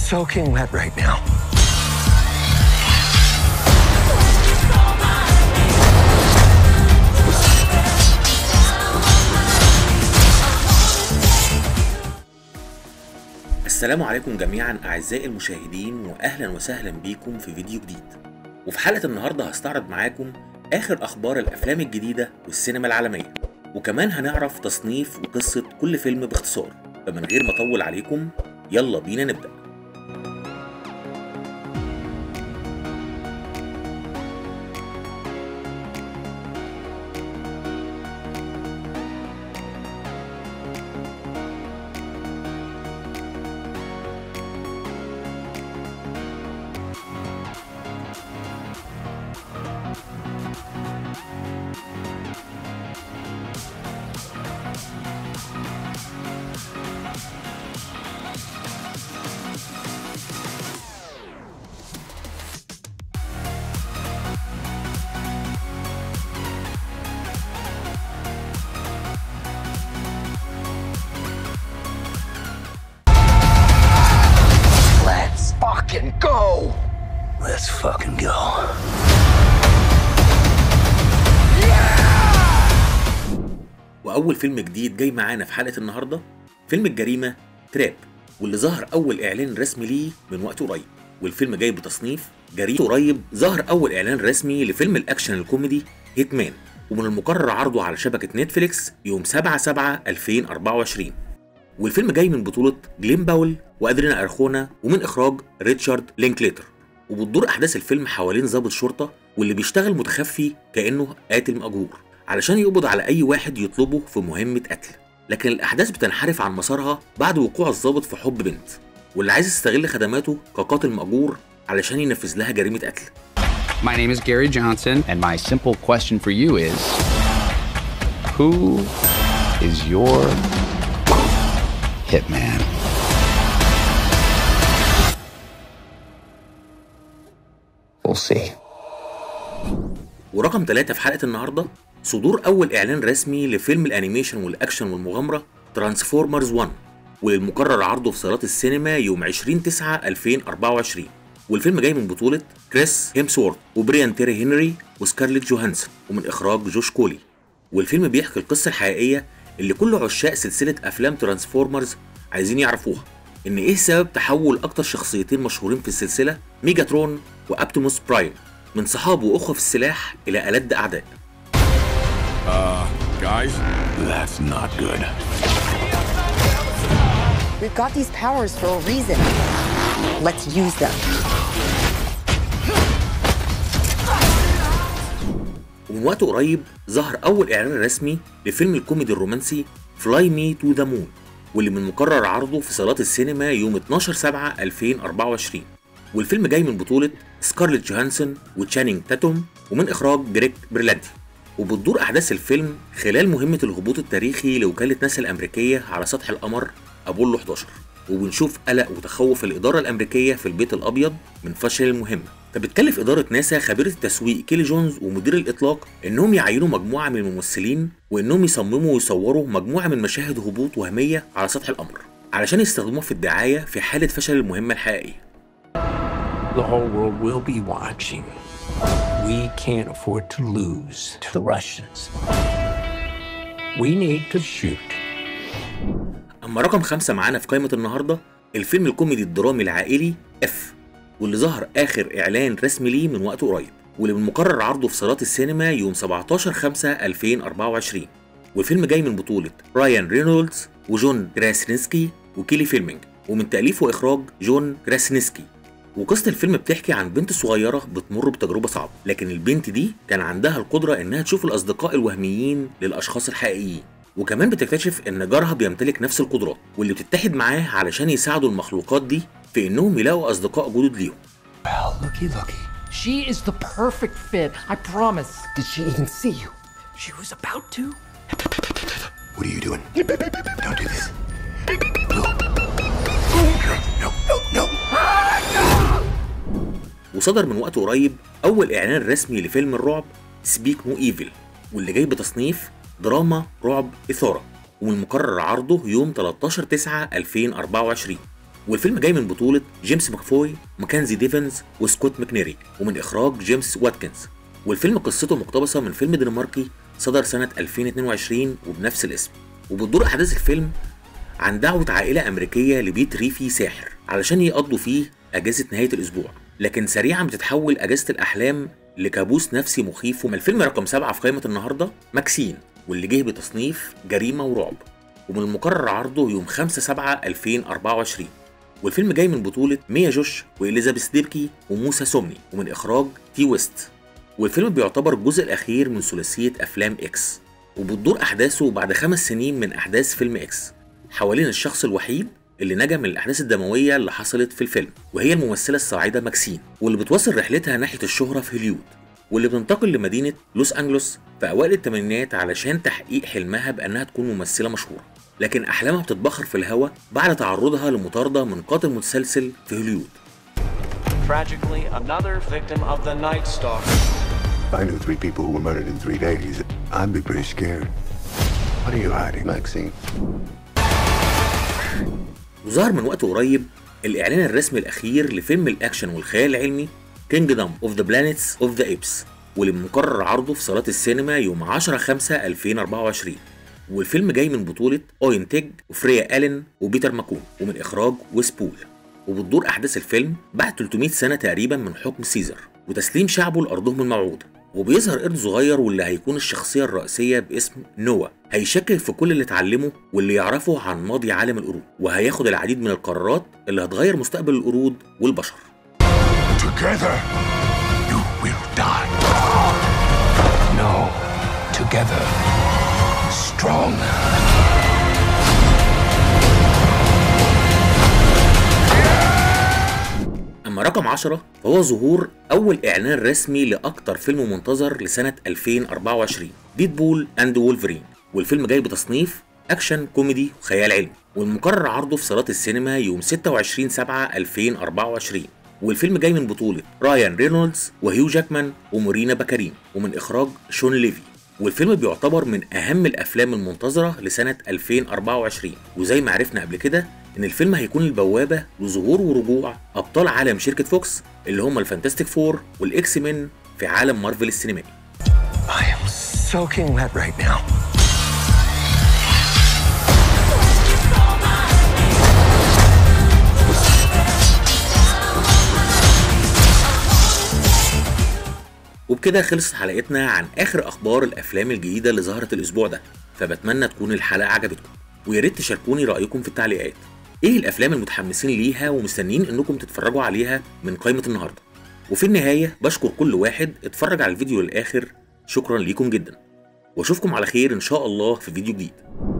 soaking wet right now. السلام عليكم جميعا أعزائي المشاهدين وأهلا وسهلا بيكم في فيديو جديد وفي حلقة النهاردة هستعرض معاكم آخر أخبار الأفلام الجديدة والسينما العالمية وكمان هنعرف تصنيف وقصة كل فيلم باختصار فمن غير ما أطول عليكم يلا بينا نبدأ Let's fucking go! Let's fucking go. وأول فيلم جديد جاي معانا في حلقة النهاردة فيلم الجريمة تراب واللي ظهر أول إعلان رسمي ليه من وقت قريب والفيلم جاي بتصنيف جريمة قريب ظهر أول إعلان رسمي لفيلم الأكشن الكوميدي هيتمان ومن المقرر عرضه على شبكة نتفليكس يوم 7 7 2024 والفيلم جاي من بطولة جلين باول وأدرينا أرخونا ومن إخراج ريتشارد لينكليتر وبتدور أحداث الفيلم حوالين ضابط شرطة واللي بيشتغل متخفي كأنه قاتل مأجور علشان يقبض على أي واحد يطلبه في مهمة قتل لكن الأحداث بتنحرف عن مسارها بعد وقوع الضابط في حب بنت واللي عايز يستغل خدماته كقاتل مأجور علشان ينفذ لها جريمة قتل My name is Gary Johnson, and my simple question for you is Who is your hitman? We'll see. ورقم ثلاثة في حلقة النهاردة صدور أول إعلان رسمي لفيلم الأنيميشن والأكشن والمغامرة ترانسفورمرز 1 والمقرر عرضه في صالات السينما يوم 20 9 2024 والفيلم جاي من بطولة كريس هيمسورث وبريان تيري هنري وسكارليت جوهانسون ومن إخراج جوش كولي والفيلم بيحكي القصة الحقيقية اللي كل عشاق سلسلة أفلام ترانسفورمرز عايزين يعرفوها إن إيه سبب تحول أكتر شخصيتين مشهورين في السلسلة ميجاترون وأبتيموس برايم من صحاب وأخوة في السلاح إلى ألد أعداء Guys, that's not good. We've got these powers for a reason. Let's use them. ومن وقت قريب ظهر أول إعلان رسمي لفيلم الكوميدي الرومانسي فلاي مي تو ذا مون واللي من مقرر عرضه في صالات السينما يوم 12 7 2024 والفيلم جاي من بطولة سكارليت جوهانسون وتشانينج تاتوم ومن إخراج جريك بريلادي وبتدور أحداث الفيلم خلال مهمة الهبوط التاريخي لوكالة ناسا الأمريكية على سطح القمر أبولو 11 وبنشوف قلق وتخوف الإدارة الأمريكية في البيت الأبيض من فشل المهمة فبتكلف إدارة ناسا خبيرة التسويق كيلي جونز ومدير الإطلاق إنهم يعينوا مجموعة من الممثلين وإنهم يصمموا ويصوروا مجموعة من مشاهد هبوط وهمية على سطح القمر علشان يستخدموها في الدعاية في حالة فشل المهمة الحقيقية The whole world will be watching. We can't afford to lose to the Russians. We need to shoot. أما رقم خمسة معانا في قائمة النهاردة الفيلم الكوميدي الدرامي العائلي اف واللي ظهر آخر إعلان رسمي ليه من وقت قريب واللي من المقرر عرضه في صالات السينما يوم 17 5 2024 والفيلم جاي من بطولة رايان رينولدز وجون جراسنسكي وكيلي فيلمينج ومن تأليف وإخراج جون جراسنسكي وقصة الفيلم بتحكي عن بنت صغيرة بتمر بتجربة صعبة لكن البنت دي كان عندها القدرة إنها تشوف الأصدقاء الوهميين للأشخاص الحقيقيين وكمان بتكتشف إن جارها بيمتلك نفس القدرات واللي بتتحد معاه علشان يساعدوا المخلوقات دي في إنهم يلاقوا أصدقاء جدد ليهم Well, looky, looky. She is the perfect fit, I promise. Did she even see you? She was about to. What are you doing? Don't do this. Blue. No, no, no. وصدر من وقت قريب أول إعلان رسمي لفيلم الرعب سبيك نو ايفل واللي جاي بتصنيف دراما رعب إثارة ومن المقرر عرضه يوم 13 9 2024 والفيلم جاي من بطولة جيمس ماكفوي ماكنزي ديفنز وسكوت ماكنيري ومن إخراج جيمس واتكنز والفيلم قصته مقتبسة من فيلم دنماركي صدر سنة 2022 وبنفس الاسم وبتدور أحداث الفيلم عن دعوة عائلة أمريكية لبيت ريفي ساحر علشان يقضوا فيه أجازة نهاية الأسبوع لكن سريعا بتتحول أجازة الأحلام لكابوس نفسي مخيف ومن الفيلم رقم سبعة في قائمة النهاردة ماكسين واللي جه بتصنيف جريمة ورعب ومن المقرر عرضه يوم 5 7 2024 والفيلم جاي من بطولة ميا جوش وإليزابيث ديبكي وموسى سومني ومن إخراج تي ويست والفيلم بيعتبر الجزء الأخير من ثلاثية أفلام إكس وبتدور أحداثه بعد خمس سنين من أحداث فيلم إكس حوالين الشخص الوحيد اللي نجا من الأحداث الدموية اللي حصلت في الفيلم وهي الممثلة الصاعدة ماكسين واللي بتواصل رحلتها ناحية الشهرة في هوليود واللي بتنتقل لمدينة لوس أنجلوس في أوائل الثمانينات علشان تحقيق حلمها بأنها تكون ممثلة مشهورة لكن أحلامها بتتبخر في الهواء بعد تعرضها لمطاردة من قاتل متسلسل في هوليود Tragically, another victim of the Night Stalker. If I knew three people who were murdered in three days, I'd be pretty scared. What are you hiding, Maxine? وظهر من وقت قريب الإعلان الرسمي الأخير لفيلم الأكشن والخيال العلمي Kingdom of the Planets of the Apes واللي مقرر عرضه في صالات السينما يوم 10 5 2024 والفيلم جاي من بطولة أوين تيج وفريا ألين وبيتر ماكون ومن إخراج ويس بول وبتدور أحداث الفيلم بعد 300 سنة تقريبا من حكم سيزر وتسليم شعبه لأرضهم الموعودة وبيظهر قرد صغير واللي هيكون الشخصية الرئيسية باسم نوا هيشكك في كل اللي اتعلمه واللي يعرفه عن ماضي عالم القرود وهياخد العديد من القرارات اللي هتغير مستقبل القرود والبشر Together, you will die. No, together, strong. أما رقم 10 فهو ظهور أول إعلان رسمي لأكتر فيلم منتظر لسنة 2024 ديد بول أند وولفرين والفيلم جاي بتصنيف أكشن كوميدي وخيال علمي والمقرر عرضه في صالات السينما يوم 26 7 2024 والفيلم جاي من بطولة رايان رينولدز وهيو جاكمان ومورينا باكارين ومن إخراج شون ليفي والفيلم بيعتبر من أهم الأفلام المنتظرة لسنة 2024 وزي ما عرفنا قبل كده إن الفيلم هيكون البوابة لظهور ورجوع أبطال عالم شركة فوكس اللي هم الفانتاستيك فور والإكس مين في عالم مارفل السينمائي I am soaking wet right now. وبكده خلصت حلقتنا عن اخر اخبار الافلام الجديده اللي ظهرت الاسبوع ده فبتمنى تكون الحلقه عجبتكم ويا ريت تشاركوني رايكم في التعليقات ايه الافلام المتحمسين ليها ومستنيين انكم تتفرجوا عليها من قائمه النهارده وفي النهايه بشكر كل واحد اتفرج على الفيديو للاخر شكرا ليكم جدا واشوفكم على خير ان شاء الله في فيديو جديد